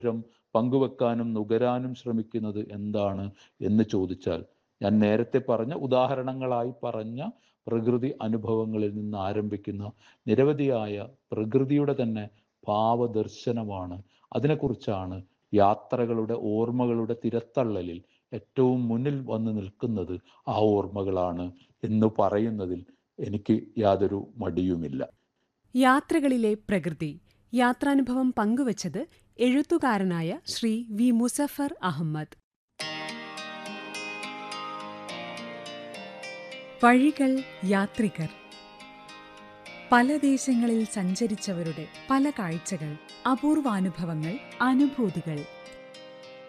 സ്വാതന്ത്ര്യം പങ്കുവെക്കാനും നുകരാനും ശ്രമിക്കുന്നത് എന്താണ് എന്ന് ചോദിച്ചാൽ ഞാൻ നേരത്തെ പറഞ്ഞ ഉദാഹരണങ്ങളായി പറഞ്ഞ പ്രകൃതി അനുഭവങ്ങളിൽ നിന്ന് ആരംഭിക്കുന്ന നിരവധിയായ പ്രകൃതിയുടെ തന്നെ ഭാവദർശനമാണ് അതിനെക്കുറിച്ചാണ് യാത്രകളുടെ ഓർമ്മകളുടെ തിരത്തള്ളലിൽ ഏറ്റവും മുന്നിൽ വന്ന് നിൽക്കുന്നത് ആ ഓർമ്മകളാണ് എന്ന് പറയുന്നതിൽ എനിക്ക് യാതൊരു മടിയുമില്ല യാത്രകളിലെ പ്രകൃതി യാത്രാനുഭവം പങ്കുവച്ചത് എഴുത്തുകാരനായ ശ്രീ വി മുസഫർ അഹമ്മദ് വഴികൾ യാത്രികർ പല ദേശങ്ങളിൽ സഞ്ചരിച്ചവരുടെ പല കാഴ്ചകൾ അപൂർവാനുഭവങ്ങൾ അനുഭൂതികൾ